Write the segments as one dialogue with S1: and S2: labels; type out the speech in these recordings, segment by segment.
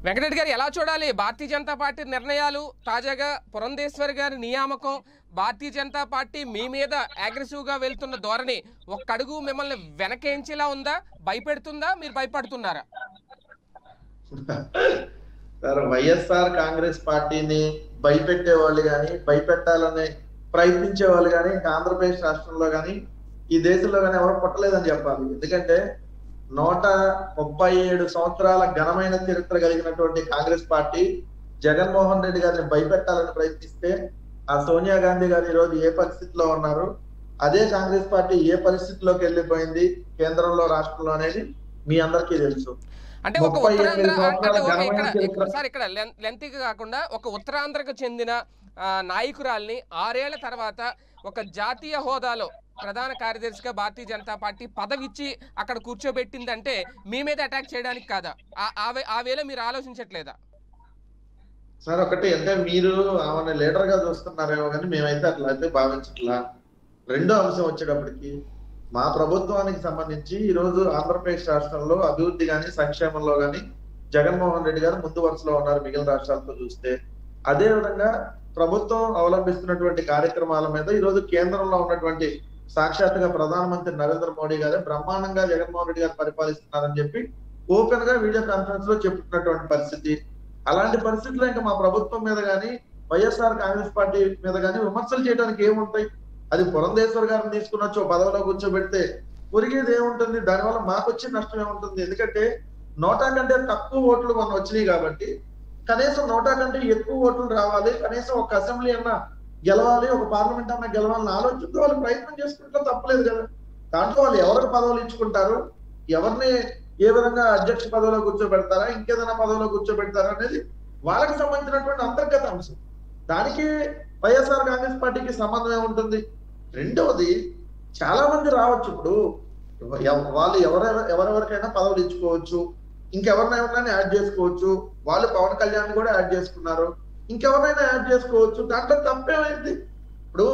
S1: వెంకటరెడ్డి గారు ఎలా చూడాలి భారతీయ జనతా పార్టీ నిర్ణయాలు తాజాగా పురంధేశ్వరి గారి నియామకం భారతీయ జనతా పార్టీ మీ మీద అగ్రెసివ్గా వెళ్తున్న ధోరణి ఒక్క అడుగు మిమ్మల్ని వెనకేంచేలా ఉందా భయపెడుతుందా మీరు భయపడుతున్నారా
S2: సార్ వైఎస్ఆర్ కాంగ్రెస్ పార్టీని భయపెట్టే వాళ్ళు కానీ భయపెట్టాలని ప్రయత్నించే వాళ్ళు కానీ ఇంకా ఆంధ్రప్రదేశ్ రాష్ట్రంలో కానీ ఈ దేశంలో కానీ ఎవరు పుట్టలేదని చెప్పాలి ఎందుకంటే నూట ముప్పై ఏడు సంవత్సరాల ఘనమైన చరిత్ర కలిగినటువంటి కాంగ్రెస్ పార్టీ జగన్మోహన్ రెడ్డి గారిని భయపెట్టాలని ప్రయత్నిస్తే ఆ సోనియా గాంధీ గారు ఈ రోజు ఏ పరిస్థితిలో ఉన్నారు అదే కాంగ్రెస్ పార్టీ ఏ పరిస్థితిలోకి వెళ్ళిపోయింది కేంద్రంలో రాష్ట్రంలో అనేది మీ అందరికీ తెలుసు
S1: అంటే ఒక
S2: ముప్పై
S1: ఉత్తరాంధ్ర
S2: ఎనిమిది
S1: అంటే ఒక
S2: సంవత్సరాల
S1: ఇక్కడ
S2: ఘనమైన
S1: ఇక్కడ-
S2: చరిత్ర.
S1: సార్ ఇక్కడ లెంతీగా కాకుండా ఒక ఉత్తరాంధ్రకు చెందిన ఆ, నాయకురాల్ని ఆరేళ్ల తర్వాత ఒక జాతీయ హోదాలో ప్రధాన కార్యదర్శిగా భారతీయ జనతా పార్టీ పదవి ఇచ్చి అక్కడ కూర్చోబెట్టిందంటే మీ మీద అటాక్ చేయడానికి కాదా ఆ- ఆ వే- ఆ వేళ మీరు ఆలోచించట్లేదా
S2: సార్ ఒకటి అంటే మీరు ఆమెను లీడర్ గా చూస్తున్నారేమో కానీ మేమైతే అట్లా అయితే భావించట్లా రెండో అంశం వచ్చేటప్పటికి మా ప్రభుత్వానికి సంబంధించి ఈ రోజు ఆంధ్రప్రదేశ్ రాష్ట్రంలో అభివృద్ధి కానీ సంక్షేమంలో కానీ జగన్మోహన్ రెడ్డి గారు ముందు వరుసలో ఉన్నారు మిగిలిన రాష్ట్రాలతో చూస్తే అదే విధంగా ప్రభుత్వం అవలంబిస్తున్నటువంటి కార్యక్రమాల మీద ఈ రోజు కేంద్రంలో ఉన్నటువంటి సాక్షాత్తుగా ప్రధానమంత్రి నరేంద్ర మోడీ గారే బ్రహ్మాండంగా జగన్మోహన్ రెడ్డి గారు పరిపాలిస్తున్నారని చెప్పి ఓపెన్ గా వీడియో కాన్ఫరెన్స్ లో చెప్తున్నటువంటి పరిస్థితి అలాంటి పరిస్థితుల్లో ఇంకా మా ప్రభుత్వం మీద కానీ వైఎస్ఆర్ కాంగ్రెస్ పార్టీ మీద కానీ విమర్శలు చేయడానికి ఏముంటాయి అది పురంధేశ్వర్ గారిని తీసుకుని వచ్చి ఓ పదవిలో కూర్చోబెడితే ఒరిగేది ఏముంటుంది దానివల్ల మాకు వచ్చే నష్టం ఏముంటుంది ఎందుకంటే నోటా కంటే తక్కువ ఓట్లు మనం వచ్చినాయి కాబట్టి కనీసం నోటా కంటే ఎక్కువ ఓట్లు రావాలి కనీసం ఒక అసెంబ్లీ అన్నా గెలవాలి ఒక పార్లమెంట్ అన్నా గెలవాలని ఆలోచనతో వాళ్ళు ప్రయత్నం చేసుకుంటే తప్పలేదు కదా దాంట్లో వాళ్ళు ఎవరికి పదవులు ఇచ్చుకుంటారు ఎవరిని ఏ విధంగా అధ్యక్ష పదవిలో కూర్చోబెడతారా ఇంకేదైనా పదవిలో కూర్చోబెడతారా అనేది వాళ్ళకి సంబంధించినటువంటి అంతర్గత అంశం దానికి వైఎస్ఆర్ కాంగ్రెస్ పార్టీకి సంబంధం ఏముంటుంది రెండవది చాలా మంది రావచ్చు ఇప్పుడు ఎవ- వాళ్ళు ఎవరెవరు ఎవరెవరికైనా పదవులు ఇచ్చుకోవచ్చు ఇంకెవరినైనా యాడ్ చేసుకోవచ్చు వాళ్ళు పవన్ కళ్యాణ్ కూడా యాడ్ చేసుకున్నారు ఇంకెవరినైనా యాడ్ చేసుకోవచ్చు దాంట్లో తప్పేమైంది ఇప్పుడు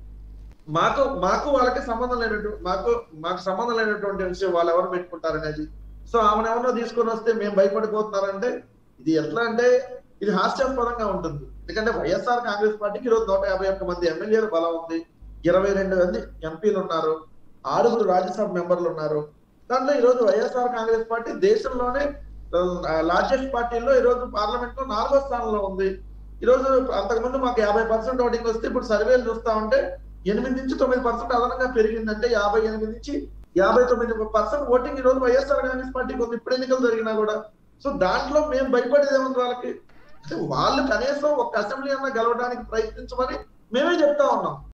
S2: మాకు మాకు వాళ్ళకి సంబంధం లేనటువంటి మాకు మాకు సంబంధం లేనటువంటి విషయం వాళ్ళు ఎవరు పెట్టుకుంటారనేది సో ఆమెను ఎవరినో తీసుకొని వస్తే మేము భయపడిపోతున్నారంటే ఇది ఎట్లా అంటే ఇది హాస్యాస్పదంగా ఉంటుంది ఎందుకంటే వైఎస్ఆర్ కాంగ్రెస్ పార్టీకి ఈరోజు నూట యాభై ఒక్క మంది ఎమ్మెల్యేల బలం ఉంది ఇరవై రెండు మంది ఎంపీలు ఉన్నారు ఆరుగురు రాజ్యసభ మెంబర్లు ఉన్నారు దాంట్లో ఈరోజు వైఎస్ఆర్ కాంగ్రెస్ పార్టీ దేశంలోనే లార్జెస్ట్ పార్టీలో ఈరోజు పార్లమెంట్ లో నాలుగో స్థానంలో ఉంది ఈరోజు అంతకుముందు మాకు యాభై పర్సెంట్ ఓటింగ్ వస్తే ఇప్పుడు సర్వేలు చూస్తా ఉంటే ఎనిమిది నుంచి తొమ్మిది పర్సెంట్ అదనంగా పెరిగిందంటే యాభై ఎనిమిది నుంచి యాభై తొమ్మిది పర్సెంట్ ఓటింగ్ ఈ రోజు వైఎస్ఆర్ కాంగ్రెస్ పార్టీకి ఉంది ఇప్పుడు ఎన్నికలు జరిగినా కూడా సో దాంట్లో మేము భయపడేది ఏముంది వాళ్ళకి అంటే వాళ్ళు కనీసం ఒక అసెంబ్లీ అన్న గెలవడానికి ప్రయత్నించమని మేమే చెప్తా ఉన్నాం